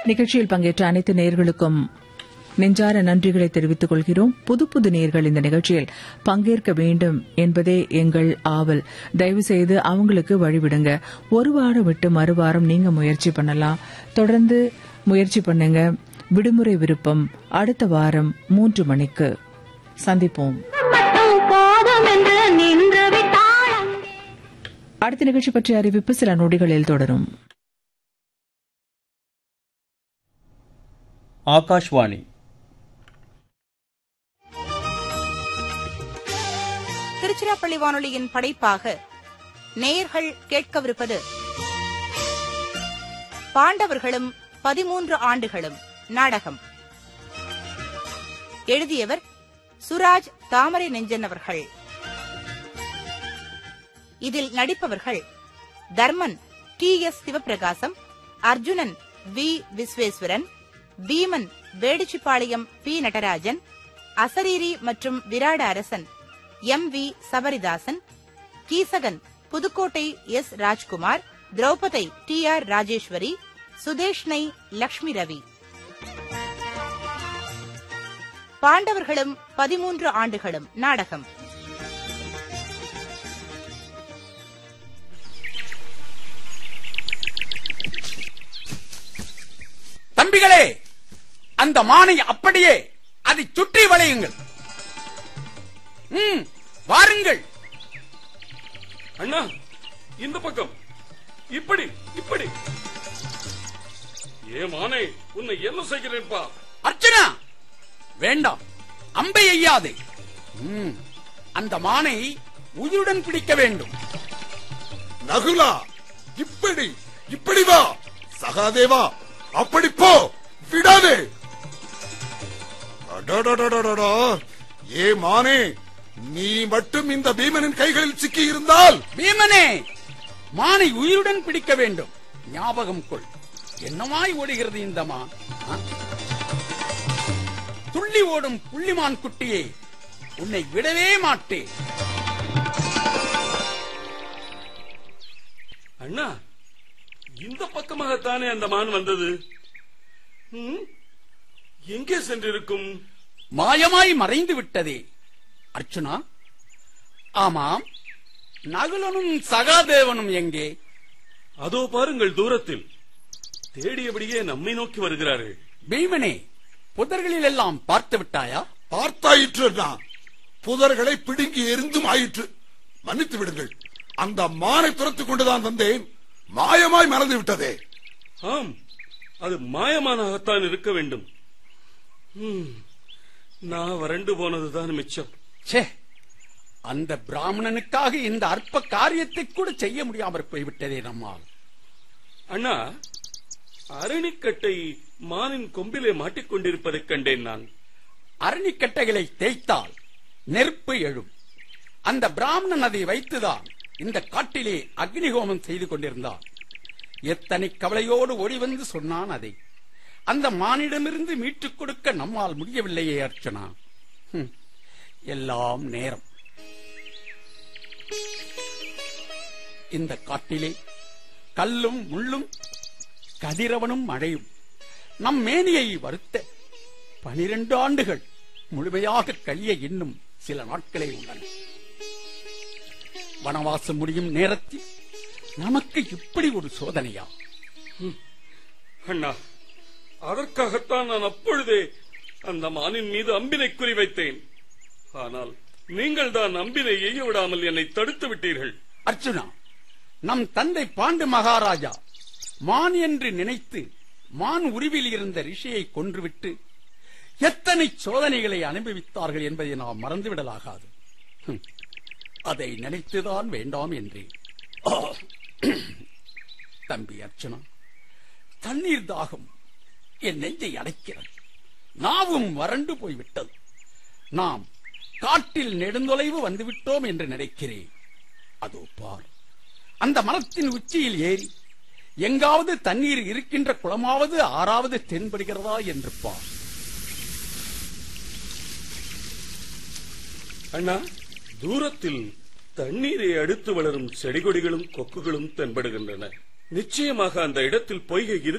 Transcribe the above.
நிகழ்ச்சியில் பங்கேற்ற அனைத்து நேயர்களுக்கும் நெஞ்சார நன்றிகளை தெரிவித்துக் கொள்கிறோம் புது புது நேர்கள் இந்த நிகழ்ச்சியில் பங்கேற்க வேண்டும் என்பதே எங்கள் ஆவல் தயவு செய்து அவங்களுக்கு வழிவிடுங்க ஒரு வாரம் விட்டு மறுவாரம் நீங்க முயற்சி பண்ணலாம் தொடர்ந்து முயற்சி பண்ணுங்க விடுமுறை விருப்பம் அடுத்த வாரம் மூன்று மணிக்கு சந்திப்போம் மட்டும் போதும் என்று நின்று விட்டாள் அங்கே. அடுத்த நிகழ்ச்சி பற்றிய அறிவிப்பு சில நொடிகளில் தொடரும் ஆகாஷ்வாணி திருச்சிராப்பள்ளி வானொலியின் படைப்பாக நேயர்கள் கேட்கவிருப்பது பாண்டவர்களும் பதிமூன்று ஆண்டுகளும் நாடகம் எழுதியவர் சுராஜ் தாமரை நெஞ்சன் அவர்கள் இதில் நடிப்பவர்கள் Dharman T S Sivaprakasam Arjunan V Visweswaran Bheeman Vedichipalayam P Natarajan அசரீரி மற்றும் விராட அரசன் M V Sabaridasan Keechakan Pudukkottai S Rajkumar Draupathai T R Rajeswari Sudeshnai Lakshmi Ravi பாண்டவர்களும் பதிமூன்று ஆண்டுகளும் நாடகம் தம்பிகளே அந்த மானை அப்படியே அதை சுற்றி வளையுங்கள் ம் வாருங்கள் அண்ணா இந்த பக்கம் இப்படி இப்படி ஏ மானே உன்னை என்ன செய்கிறேன்பா அர்ச்சனா வேண்டாம் அம்பை எய்யாதே ம், அந்த மானை உயிருடன் பிடிக்க வேண்டும் நகுலா இப்படி இப்படி வா சகாதேவா அப்படி போ விடாதே அடடடடடடா. ஏ மானே நீ மட்டும் இந்த பீமனின் கைகளில் சிக்கி இருந்தால் பீமனே மானை உயிருடன் பிடிக்க வேண்டும் ஞாபகம் கொள் என்னமாய் ஓடுகிறது இந்த மான் ஆ? துள்ளி ஓடும் புள்ளிமான் குட்டியே உன்னை விடவே மாட்டேன் அண்ணா இந்த பக்கமாகத்தானே அந்த மான் வந்தது ம்? எங்கே சென்றிருக்கும் மாயமாய் மறைந்து விட்டதே அர்ச்சுனா ஆமாம் நகுலனும் சகாதேவனும் எங்கே அதோ பாருங்கள் தூரத்தில் தேடியபடியே நம்மை நோக்கி வருகிறார்கள் பீமனே புதர்களில் எல்லாம் பார்த்து விட்டாயா பார்த்தாயிற்று அண்ணா. புதர்களை பிடுங்கி எரிந்தும் ஆயிற்று மன்னித்து விடுங்கள் அந்த மானை துரத்துக் கொண்டுதான் வந்தேன் மாயமாய் மறந்து விட்டதே ஆம் அது மாயமானாகத்தான் இருக்க வேண்டும் ம், நான் வறண்டு போனதுதான் மிச்சம் ச்சே அந்த பிராமணனுக்காக இந்த அற்ப காரியத்தை கூட செய்ய முடியாமற் போய்விட்டதே நம்மால் அண்ணா அரணிக்கட்டை மானின் கொம்பிலே மாட்டிக்கொண்டிருப்பதைக் கண்டேன் நான் அரணிக்கட்டைகளை தேய்த்தால் நெருப்பு எழும் அந்த பிராமணன் அதை வைத்துதான் இந்த காட்டிலே அக்னிஹோமம் செய்து கொண்டிருந்தான் எத்தனை கவலையோடு ஓடி வந்து சொன்னான் அதை அந்த மானிடமிருந்து மீட்டுக் கொடுக்க நம்மால் முடியவில்லையே அர்ச்சனா ஹம், எல்லாம் நேரம் இந்த காட்டிலே கல்லும் முள்ளும் கதிரவனும் மழையும் நம் மேனியை வருத்த பனிரெண்டு ஆண்டுகள் முழுமையாக கழிய இன்னும் சில நாட்களே உள்ளன வனவாசம் முடியும் நேரத்தில் நமக்கு இப்படி ஒரு சோதனையா அண்ணா அதற்காகத்தான் நான் அப்பொழுதே அந்த மானின் மீது அம்பினை குறிவைத்தேன் ஆனால் நீங்கள் தான் அம்பினை எய்ய விடாமல் என்னை தடுத்து விட்டீர்கள் அர்ச்சுனா நம் தந்தை பாண்டு மகாராஜா மான் என்று நினைத்து மான் உருவில் இருந்த ரிஷியை கொன்றுவிட்டு எத்தனை சோதனைகளை அனுபவித்தார்கள் என்பதை நாம் மறந்துவிடலாகாது ஹம், அதை நினைத்துதான் வேண்டாம் என்றேன் ஆ, தம்பி அர்ச்சனா தண்ணீர் தாகம் என் நெஞ்சை அடைக்கிறது நாவும் வறண்டு போய்விட்டது நாம் காட்டில் நெடுந்தொலைவு வந்துவிட்டோம் என்று நினைக்கிறேன் அதோ பார் அந்த மரத்தின் உச்சியில் ஏறி எங்காவது தண்ணீர் இருக்கின்ற குளமாவது ஆறாவது தென்படுகிறதா என்று பார் அண்ணா தூரத்தில் தண்ணீரை அடுத்து வளரும் செடிகொடிகளும் கொக்குகளும் தென்படுகின்றன நிச்சயமாக அந்த இடத்தில் பொய்கை